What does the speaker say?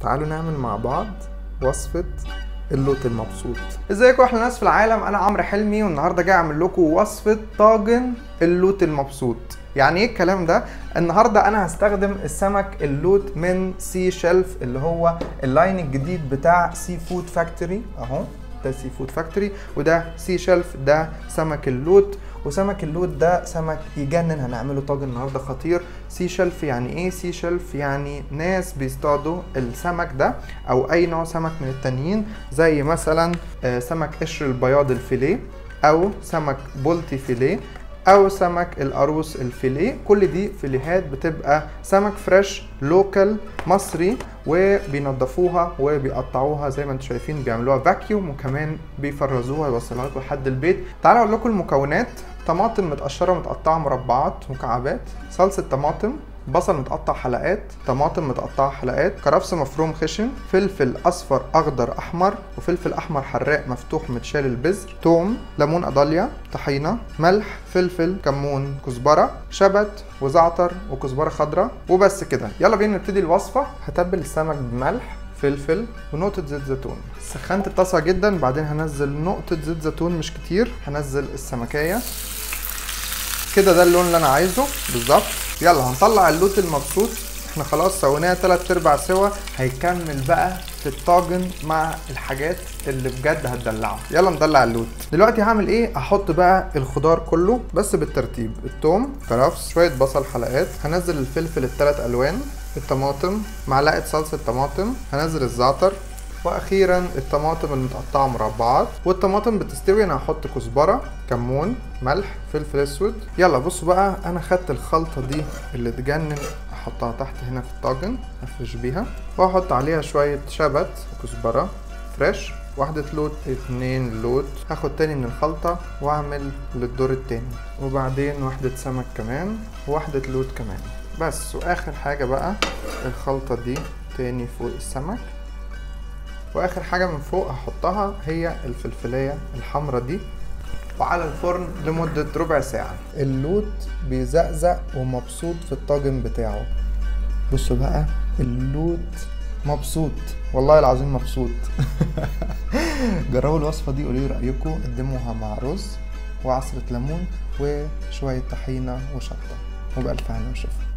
تعالوا نعمل مع بعض وصفة اللوت المبسوط ازيكم احلى ناس في العالم انا عمرو حلمي والنهارده جاي اعمل لكم وصفة طاجن اللوت المبسوط يعني ايه الكلام ده النهارده انا هستخدم السمك اللوت من سي شيلف اللي هو اللاين الجديد بتاع سي فود فاكتوري اهو ده سي فود فاكتوري وده سي شيلف ده سمك اللوت وسمك اللوت ده سمك يجنن هنعمله طاجن النهارده خطير سي شيلف يعني ايه سي شيلف يعني ناس بيصطادوا السمك ده او اي نوع سمك من التانيين زي مثلا آه، سمك قشر البياض الفيليه او سمك بولتي فيليه او سمك القاروص الفيليه كل دي فيليهات بتبقى سمك فريش لوكال مصري وبينضفوها وبيقطعوها زي ما انتم شايفين بيعملوها فاكيوم وكمان بيفرزوها يوصلوها لكم لحد البيت تعالوا اقول لكم المكونات طماطم متقشره متقطعه مربعات مكعبات صلصه طماطم بصل متقطع حلقات طماطم متقطعة حلقات كرفس مفروم خشن فلفل أصفر أخضر أحمر وفلفل أحمر حراق مفتوح متشال البذر توم ليمون أضاليا طحينة ملح فلفل كمون كزبرة شبت وزعتر وكزبرة خضراء وبس كده يلا بينا نبتدي الوصفة هتبل السمك بملح فلفل ونقطة زيت زيتون سخنت الطاسة جدا بعدين هنزل نقطة زيت زيتون مش كتير هنزل السمكية كده ده اللون اللي انا عايزه بالظبط يلا هنطلع اللوت المبسوط احنا خلاص سويناه تلات ارباع سوا هيكمل بقى في الطاجن مع الحاجات اللي بجد هتدلعه يلا ندلع اللوت دلوقتي هعمل ايه هحط بقى الخضار كله بس بالترتيب التوم كرفس شويه بصل حلقات هنزل الفلفل التلات الوان الطماطم معلقه صلصه طماطم هنزل الزعتر واخيرا الطماطم المتقطعه مربعات والطماطم بتستوي انا هحط كزبره كمون ملح فلفل اسود يلا بصوا بقى انا خدت الخلطه دي اللي تجنن احطها تحت هنا في الطاجن افرش بيها واحط عليها شويه شبت وكزبره فريش واحدة لوت اتنين لوت هاخد تاني من الخلطة واعمل للدور التاني وبعدين واحدة سمك كمان وواحدة لوت كمان بس واخر حاجة بقى الخلطة دي تاني فوق السمك واخر حاجه من فوق هحطها هي الفلفليه الحمرا دي وعلى الفرن لمدة ربع ساعة اللوت بيزقزق ومبسوط في الطاجن بتاعه بصوا بقى اللوت مبسوط والله العظيم مبسوط جربوا الوصفة دي قولوا لي رأيكم قدموها مع رز وعصرة ليمون وشوية طحينة وشطة وبألف هنا وشفا